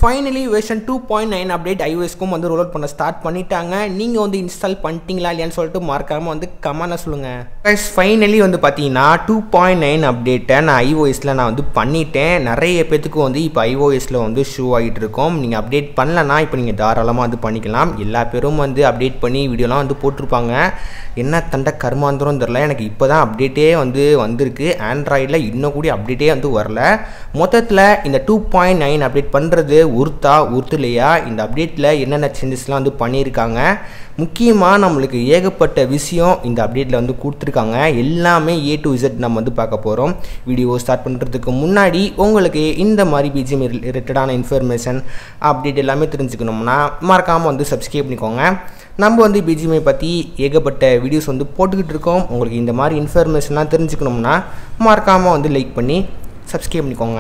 finally version two point nine update ஐஓஎஸ்க்கும் வந்து roll out பண்ண ஸ்டார்ட் பண்ணிட்டாங்க நீங்கள் வந்து இன்ஸ்டால் பண்ணிட்டீங்களா இல்லையான்னு சொல்லிட்டு மறக்காமல் வந்து கமெண்ட்டில் சொல்லுங்கள் கைஸ் ஃபைனலி வந்து பார்த்தீங்கன்னா டூ பாயிண்ட் நைன் அப்டேட்டை நான் ஐஓஎஸில் நான் வந்து பண்ணிட்டேன் நிறைய பேத்துக்கு வந்து இப்போ ஐஓஎஸில் வந்து ஷூ ஆகிட்டு இருக்கோம் நீங்கள் அப்டேட் பண்ணலன்னா இப்போ நீங்கள் தாராளமாக வந்து பண்ணிக்கலாம் எல்லா பேரும் வந்து அப்டேட் பண்ணி வீடியோலாம் வந்து போட்டிருப்பாங்க என்ன தண்டை கர்மாந்திரம் தெரில எனக்கு இப்போ தான் அப்டேட்டே வந்து வந்திருக்கு ஆண்ட்ராய்டில் இன்னும் கூடிய அப்டேட்டே வந்து வரல மொத்தத்தில் இந்த டூ பாயிண்ட் நைன் அப்டேட் பண்ணுறது உருத்தா உருத்துலையா இந்த அப்டேட்டில் என்னென்ன சேஞ்சஸ்லாம் வந்து பண்ணியிருக்காங்க முக்கியமாக நம்மளுக்கு ஏகப்பட்ட விஷயம் இந்த அப்டேட்டில் வந்து கொடுத்துருக்காங்க எல்லாமே ஏ டு இசட் நம்ம வந்து பார்க்க போகிறோம் வீடியோ ஸ்டார்ட் பண்ணுறதுக்கு முன்னாடி உங்களுக்கு இந்த மாதிரி பிஜிஎம் ரிலேட்டடான இன்ஃபர்மேஷன் அப்டேட் எல்லாமே தெரிஞ்சுக்கணும்னா மறக்காமல் வந்து சப்ஸ்கிரைப் பண்ணிக்கோங்க நம்ம வந்து பிஜிஎம்ஐ பற்றி ஏகப்பட்ட வீடியோஸ் வந்து போட்டுக்கிட்டு இருக்கோம் உங்களுக்கு இந்த மாதிரி இன்ஃபர்மேஷன்லாம் தெரிஞ்சுக்கணும்னா மறக்காமல் வந்து லைக் பண்ணி சப்ஸ்கிரைப் பண்ணிக்கோங்க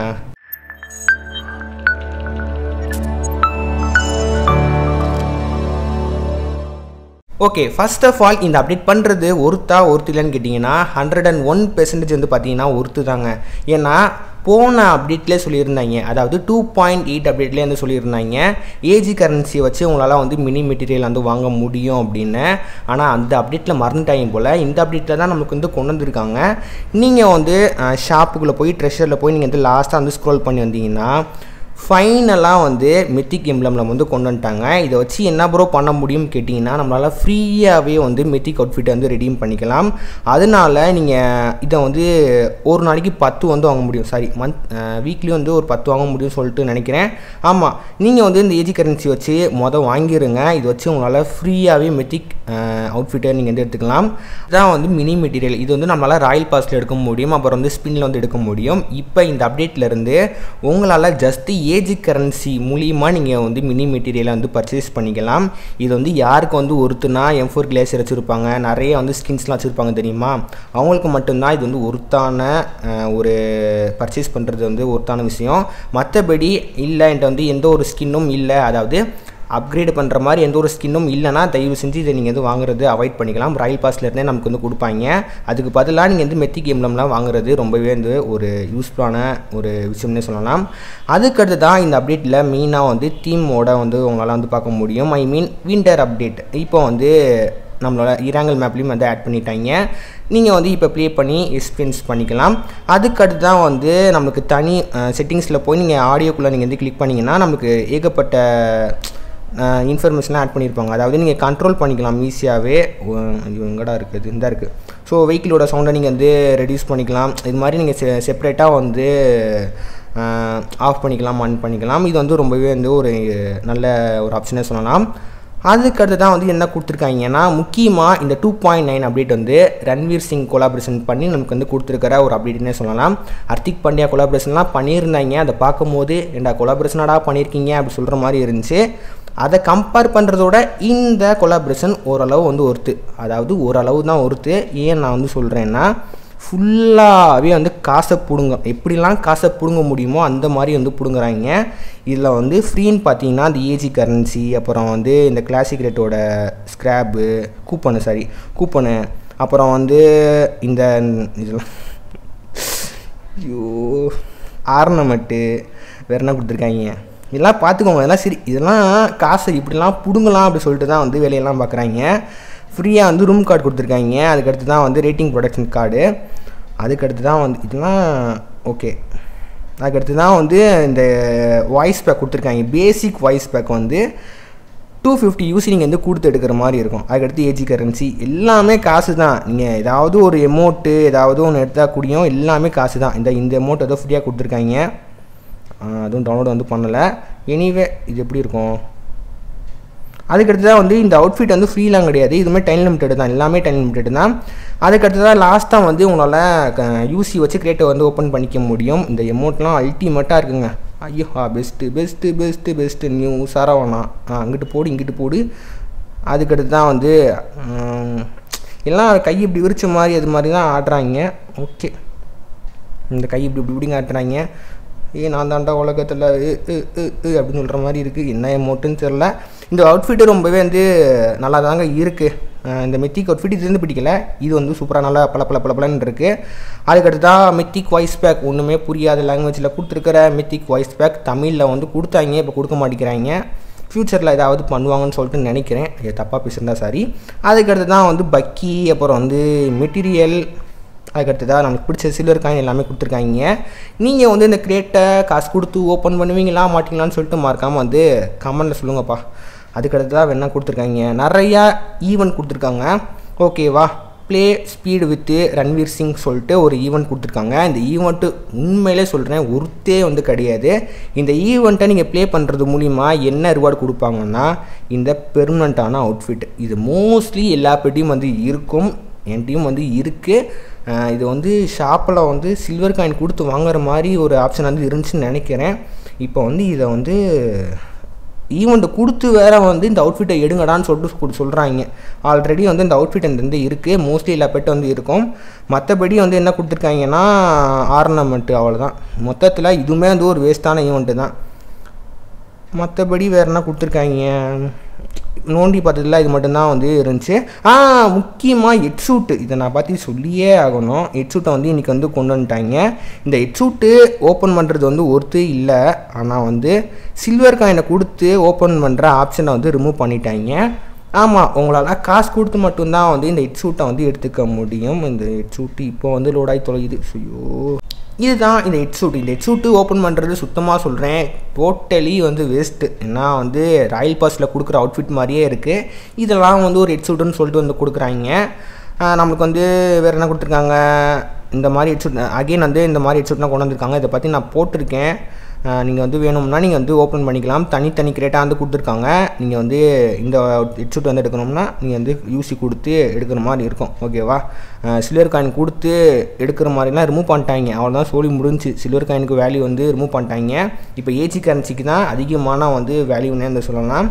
ஓகே ஃபர்ஸ்ட் ஆஃப் ஆல் இந்த அப்டேட் பண்ணுறது ஒருத்தா ஒருத்திலன்னு கேட்டிங்கன்னா ஹண்ட்ரட் அண்ட் ஒன் பெர்சன்டேஜ் வந்து பார்த்தீங்கன்னா ஒருத்து தாங்க ஏன்னா போன அப்டேட்லேயே சொல்லியிருந்தாங்க அதாவது டூ பாயிண்ட் எயிட் அப்டேட்லேயே வந்து சொல்லியிருந்தாங்க ஏஜி கரன்சியை வச்சு உங்களால் வந்து மினி மெட்டீரியல் வந்து வாங்க முடியும் அப்படின்னு ஆனால் அந்த அப்டேட்டில் மறந்துட்டாங்க போல் இந்த அப்டேட்டில் தான் நமக்கு வந்து கொண்டு வந்திருக்காங்க நீங்கள் வந்து ஷாப்புக்குள்ளே போய் ட்ரெஷரில் போய் நீங்கள் வந்து லாஸ்ட்டாக வந்து ஸ்க்ரோல் பண்ணி வந்தீங்கன்னா ஃபைனலாக வந்து மெத்திக் எம்ப்ளமில் வந்து கொண்டு வந்துட்டாங்க இதை வச்சு என்ன ப்ரோ பண்ண முடியும்னு கேட்டிங்கன்னா நம்மளால் ஃப்ரீயாகவே வந்து மெத்திக் அவுட்ஃபிட்டை வந்து ரெடீம் பண்ணிக்கலாம் அதனால் நீங்கள் இதை வந்து ஒரு நாளைக்கு பத்து வந்து வாங்க முடியும் சாரி மந்த் வீக்லி வந்து ஒரு பத்து வாங்க முடியும்னு சொல்லிட்டு நினைக்கிறேன் ஆமாம் நீங்கள் வந்து இந்த ஏஜி கரன்சி வச்சு மொதல் வாங்கிடுங்க இது வச்சு உங்களால் ஃப்ரீயாகவே மெத்திக் அவுட்ஃபிட்டை நீங்கள் வந்து எடுத்துக்கலாம் இதான் வந்து மினி மெட்டீரியல் இது வந்து நம்மளால் ராயல் பாஸில் எடுக்க முடியும் அப்புறம் வந்து ஸ்பின்னில் வந்து எடுக்க முடியும் இப்போ இந்த அப்டேட்லேருந்து உங்களால் ஜஸ்ட்டு ஏஜி கரன்சி மூலியமாக நீங்கள் வந்து மினி மெட்டீரியலை வந்து பர்ச்சேஸ் பண்ணிக்கலாம் இது வந்து யாருக்கு வந்து ஒருத்துனா எம் ஃபோர் கிளேசர் வச்சுருப்பாங்க நிறைய வந்து ஸ்கின்ஸ்லாம் வச்சுருப்பாங்க தெரியுமா அவங்களுக்கு மட்டும்தான் இது வந்து ஒருத்தான ஒரு பர்ச்சேஸ் பண்ணுறது வந்து ஒருத்தான விஷயம் மற்றபடி இல்லை என்கிட்ட வந்து எந்த ஒரு ஸ்கின்னும் இல்லை அதாவது அப்கிரேட் பண்ணுற மாதிரி எந்த ஒரு ஸ்கின்னும் இல்லைனா தயவு செஞ்சு இதை நீங்கள் வந்து வாங்குறது அவாய்ட் பண்ணிக்கலாம் ராயல் பாஸ்லேருந்தே நமக்கு வந்து கொடுப்பாங்க அதுக்கு பதிலாக நீங்கள் வந்து மெத்தி கேம்லம்லாம் வாங்குறது ரொம்பவே வந்து ஒரு யூஸ்ஃபுல்லான ஒரு விஷயம்னே சொல்லலாம் அதுக்கடுத்து தான் இந்த அப்டேட்டில் மெயினாக வந்து தீமோட வந்து உங்களால் வந்து பார்க்க முடியும் ஐ மீன் விண்டர் அப்டேட் இப்போ வந்து நம்மளோட இராங்கல் மேப்லேயும் வந்து ஆட் பண்ணிட்டாங்க நீங்கள் வந்து இப்போ ப்ளே பண்ணி எக்ஸ்பீரியன்ஸ் பண்ணிக்கலாம் அதுக்கடுத்து தான் வந்து நமக்கு தனி செட்டிங்ஸில் போய் நீங்கள் ஆடியோக்குள்ளே நீங்கள் வந்து கிளிக் பண்ணிங்கன்னா நமக்கு ஏகப்பட்ட இன்ஃபர்மேஷன்லாம் ஆட் பண்ணியிருப்பாங்க அதாவது நீங்கள் கண்ட்ரோல் பண்ணிக்கலாம் ஈஸியாகவே ஐயோ எங்கடா இருக்குது இந்த இருக்குது ஸோ வெஹிக்கிளோட சவுண்டை நீங்கள் வந்து ரெடியூஸ் பண்ணிக்கலாம் இது மாதிரி நீங்கள் செ செப்பரேட்டாக வந்து ஆஃப் பண்ணிக்கலாம் ஆன் பண்ணிக்கலாம் இது வந்து ரொம்பவே வந்து ஒரு நல்ல ஒரு ஆப்ஷனே சொல்லலாம் அதுக்கடுத்து தான் வந்து என்ன கொடுத்துருக்காங்கன்னா முக்கியமாக இந்த டூ பாயிண்ட் நைன் அப்டேட் வந்து ரன்வீர் சிங் கொலாபரேஷன் பண்ணி நமக்கு வந்து கொடுத்துருக்கிற ஒரு அப்டேட்னே சொல்லலாம் ஹர்திக் பாண்டியா கொலாபரேஷன்லாம் பண்ணியிருந்தாங்க அதை பார்க்கும்போது ஏண்டா கொலாபரேஷனாடா பண்ணியிருக்கீங்க அப்படி சொல்கிற மாதிரி இருந்துச்சு அதை கம்பேர் பண்ணுறதோட இந்த கொலாபரேஷன் ஓரளவு வந்து ஒருத்து அதாவது ஓரளவு தான் ஒருத்து ஏன் நான் வந்து சொல்கிறேன்னா ஃபுல்லாகவே வந்து காசை பிடுங்க எப்படிலாம் காசை பிடுங்க முடியுமோ அந்த மாதிரி வந்து பிடுங்குறாங்க இதில் வந்து ஃப்ரீன்னு பார்த்தீங்கன்னா இந்த ஏஜி கரன்சி அப்புறம் வந்து இந்த கிளாசிக் ரேட்டோட ஸ்க்ராப்பு கூப்பனு சாரி கூப்பனு அப்புறம் வந்து இந்த இதெல்லாம் ஐயோ ஆர்னமெண்ட்டு வேறு என்ன கொடுத்துருக்காங்க இதெல்லாம் பார்த்துக்கோங்க இதெல்லாம் சரி இதெல்லாம் காசை இப்படிலாம் பிடுங்கலாம் அப்படி சொல்லிட்டு தான் வந்து வேலையெல்லாம் பார்க்குறாங்க ஃப்ரீயாக வந்து ரூம் கார்டு கொடுத்துருக்காங்க அதுக்கடுத்து தான் வந்து ரேட்டிங் ப்ரொடக்ஷன் கார்டு அதுக்கடுத்து தான் வந்து இதெல்லாம் ஓகே அதுக்கடுத்து தான் வந்து இந்த வாய்ஸ் பேக் கொடுத்துருக்காங்க பேசிக் வாய்ஸ் பேக் வந்து டூ ஃபிஃப்டி யூசி நீங்கள் வந்து கொடுத்து எடுக்கிற மாதிரி இருக்கும் அதுக்கடுத்து ஏஜி கரன்சி எல்லாமே காசு தான் நீங்கள் ஏதாவது ஒரு எமௌண்ட்டு ஏதாவது ஒன்று எடுத்தால் கூடியும் எல்லாமே காசு தான் இந்த இந்த எமௌண்ட் ஏதோ ஃப்ரீயாக கொடுத்துருக்காங்க அதுவும் டவுன்லோட் வந்து பண்ணலை எனிவே இது எப்படி இருக்கும் அதுக்கடுத்து தான் வந்து இந்த அவுட்ஃபிட் வந்து ஃப்ரீலாம் கிடையாது இதுவுமே டைம் லிமிட்டட் தான் எல்லாமே டைம் லிமிட்டட் தான் அதுக்கடுத்து தான் லாஸ்ட்டாக வந்து உங்களால் யூசி வச்சு கிரியேட்டை வந்து ஓப்பன் பண்ணிக்க முடியும் இந்த எமௌண்ட்லாம் அல்டிமேட்டாக இருக்குங்க ஐயோ ஆ best best best best new Saravana ஆ அங்கிட்டு போடு இங்கிட்டு போடு அதுக்கடுத்து தான் வந்து எல்லாம் கை இப்படி விரிச்ச மாதிரி அது மாதிரி தான் ஆடுறாங்க ஓகே இந்த கை இப்படி இப்படி இப்படிங்க ஆட்டுறாங்க ஏ நான் தாண்டா உலகத்தில் அப்படின்னு சொல்கிற மாதிரி இருக்குது என்ன எமௌண்ட்டுன்னு தெரில இந்த அவுட்ஃபிட்டு ரொம்பவே வந்து நல்லா தாங்க இருக்குது இந்த மெத்திக் அவுட்ஃபிட் இதுலேருந்து பிடிக்கல இது வந்து சூப்பராக நல்லா பல பல பல பலன்னு இருக்குது அதுக்கடுத்து தான் மெத்திக் வாய்ஸ் பேக் ஒன்றுமே புரியாத லாங்குவேஜில் கொடுத்துருக்கிற மெத்திக் வாய்ஸ் பேக் தமிழில் வந்து கொடுத்தாங்க இப்போ கொடுக்க மாட்டேங்கிறாங்க ஃப்யூச்சரில் ஏதாவது பண்ணுவாங்கன்னு சொல்லிட்டு நினைக்கிறேன் இது தப்பாக பேசுகிறதா சாரி அதுக்கடுத்து தான் வந்து பக்கி அப்புறம் வந்து மெட்டீரியல் அதுக்கடுத்து தான் நமக்கு பிடிச்ச சில்வர் காயின் எல்லாமே கொடுத்துருக்காங்க நீங்கள் வந்து இந்த கிரேட்டை காசு கொடுத்து ஓப்பன் பண்ணுவீங்களா மாட்டிங்களான்னு சொல்லிட்டு மறக்காமல் வந்து கமெண்டில் சொல்லுங்கப்பா அதுக்கடுத்து தான் வேணா கொடுத்துருக்காங்க நிறையா ஈவெண்ட் கொடுத்துருக்காங்க ஓகேவா play speed with Ranveer Singh சொல்லிட்டு ஒரு ஈவெண்ட் கொடுத்துருக்காங்க இந்த ஈவெண்ட்டு உண்மையிலே சொல்கிறேன் ஒருத்தே வந்து கிடையாது இந்த ஈவெண்ட்டை நீங்கள் ப்ளே பண்ணுறது மூலிமா என்ன ரிவார்டு கொடுப்பாங்கன்னா இந்த பெர்மனண்ட்டான அவுட்ஃபிட் இது மோஸ்ட்லி எல்லா பெட்டியும் வந்து இருக்கும் என்கிட்டையும் வந்து இருக்குது இது வந்து ஷாப்பில் வந்து சில்வர் காயின் கொடுத்து வாங்குற மாதிரி ஒரு ஆப்ஷன் வந்து இருந்துச்சுன்னு நினைக்கிறேன் இப்போ வந்து இதை வந்து ஈவெண்ட்டை கொடுத்து வேற வந்து இந்த அவுட்ஃபிட்டை எடுங்கடான்னு சொல்லிட்டு கொடு- சொல்கிறாங்க ஆல்ரெடி வந்து இந்த அவுட்ஃபிட் அந்த வந்து இருக்குது மோஸ்ட்லி எல்லா பெட்டு வந்து இருக்கும் மற்றபடி வந்து என்ன கொடுத்துருக்காங்கன்னா ஆர்னமெண்ட்டு அவ்வளோதான் மொத்தத்தில் இதுவுமே வந்து ஒரு வேஸ்ட்டான ஈவெண்ட்டு தான் மற்றபடி வேறு என்ன கொடுத்துருக்காங்க நோண்டி பார்த்ததுல இது மட்டும்தான் வந்து இருந்துச்சு ஆ முக்கியமாக ஹெட்ஷூட்டு இதை நான் பார்த்து சொல்லியே ஆகணும் ஹெட்ஷூட்டை வந்து இன்றைக்கி வந்து கொண்டு வந்துட்டாங்க இந்த ஹெட்ஷூட்டு ஓப்பன் பண்ணுறது வந்து ஒருத்து இல்லை ஆனால் வந்து சில்வர் காயினை கொடுத்து ஓப்பன் பண்ணுற ஆப்ஷனை வந்து ரிமூவ் பண்ணிட்டாங்க ஆமாம் உங்களால் காசு கொடுத்து மட்டும்தான் வந்து இந்த ஹெட்ஷூட்டை வந்து எடுத்துக்க முடியும் இந்த ஹெட்ஷூட்டு இப்போ வந்து லோடாகி தொலையுது ஐயோ இதுதான் இந்த ஹெட்ஷூட் இந்த ஹெட்ஷூட்டு ஓப்பன் பண்ணுறது சுத்தமாக சொல்கிறேன் டோட்டலி வந்து வேஸ்ட்டு ஏன்னா வந்து ராயல் பாஸில் கொடுக்குற அவுட்ஃபிட் மாதிரியே இருக்குது இதெல்லாம் வந்து ஒரு ஹெட்ஷூட்டுன்னு சொல்லிட்டு வந்து கொடுக்குறாங்க ஆஹ் நம்மளுக்கு வந்து வேறு என்ன கொடுத்துருக்காங்க இந்த மாதிரி ஹெட்ஷூட் அகைன் வந்து இந்த மாதிரி ஹெட்ஷூட்லாம் கொண்டு வந்திருக்காங்க இதை பற்றி நான் போட்டிருக்கேன் நீங்கள் வந்து வேணும்னா நீங்கள் வந்து ஓப்பன் பண்ணிக்கலாம் தனித்தனி கிரேட்டாக வந்து கொடுத்துருக்காங்க நீங்கள் வந்து இந்த ஹெட்ஷூட் வந்து எடுக்கணும்னா நீங்கள் வந்து யூசி கொடுத்து எடுக்கிற மாதிரி இருக்கும் ஓகேவா சில்வர் காயின் கொடுத்து எடுக்கிற மாதிரிலாம் ரிமூவ் பண்ணிட்டாங்க அவ்வளோதான் சொல்லி முடிஞ்சு சில்வர் காயினுக்கு வேல்யூ வந்து ரிமூவ் பண்ணிட்டாங்க இப்போ ஏஜி கரன்சிக்கு தான் அதிகமான வந்து வேல்யூன்னே வந்து சொல்லலாம்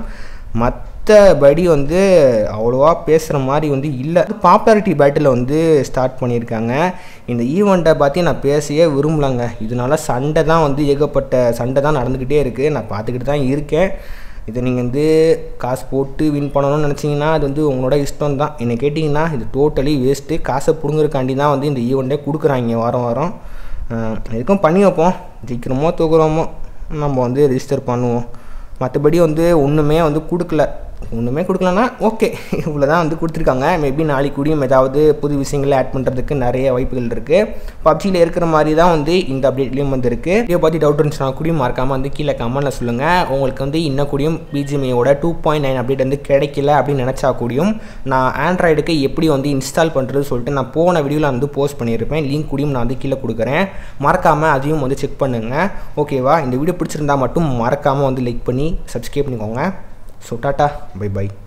மற்றபடி வந்து அவ்வளோவா பேசுகிற மாதிரி வந்து இல்லை பாப்புலாரிட்டி பேட்டில் வந்து ஸ்டார்ட் பண்ணியிருக்காங்க இந்த ஈவெண்ட்டை பற்றி நான் பேசவே விரும்பலங்க இதனால சண்டை தான் வந்து ஏகப்பட்ட சண்டை தான் நடந்துக்கிட்டே இருக்குது நான் பார்த்துக்கிட்டு தான் இருக்கேன் இதை நீங்கள் வந்து காசு போட்டு வின் பண்ணணும்னு நினச்சிங்கன்னா அது வந்து உங்களோட இஷ்டம் தான் என்னை கேட்டிங்கன்னா இது டோட்டலி வேஸ்ட்டு காசை பிடுங்குறக்காண்டி தான் வந்து இந்த ஈவெண்ட்டே கொடுக்குறாங்க வாரம் வாரம் அஹ் எதுக்கும் பண்ணி வைப்போம் ஜெயிக்கிறோமோ தூக்குறோமோ நம்ம வந்து ரெஜிஸ்டர் பண்ணுவோம் மற்றபடி வந்து ஒன்றுமே வந்து கொடுக்கல ஒன்றுமே கொடுக்கலன்னா ஓகே இவ்வளோ தான் வந்து கொடுத்துருக்காங்க மேபி நாளைக்கு கூடியும் ஏதாவது புது விஷயங்களை ஆட் பண்ணுறதுக்கு நிறைய வாய்ப்புகள் இருக்குது பப்ஜியில் இருக்கிற மாதிரி தான் வந்து இந்த அப்டேட்லேயும் வந்து இருக்குது இதை பற்றி டவுட் இருந்துச்சுன்னா கூடியும் மறக்காமல் வந்து கீழே கமெண்ட்டில் சொல்லுங்கள் உங்களுக்கு வந்து இன்னும் கூடியும் பிஜிஎம்ஐயோட டூ பாயிண்ட் நைன் அப்டேட் வந்து கிடைக்கல அப்படின்னு நினச்சா கூடியும் நான் ஆண்ட்ராய்டுக்கு எப்படி வந்து இன்ஸ்டால் பண்ணுறது சொல்லிட்டு நான் போன வீடியோவில் வந்து போஸ்ட் பண்ணியிருப்பேன் லிங்க் கூடியும் நான் வந்து கீழே கொடுக்குறேன் மறக்காமல் அதையும் வந்து செக் பண்ணுங்கள் ஓகேவா இந்த வீடியோ பிடிச்சிருந்தா மட்டும் மறக்காமல் வந்து லைக் பண்ணி சப்ஸ்கிரைப் பண்ணிக்கோங்க ஸோ டாட்டா பை பை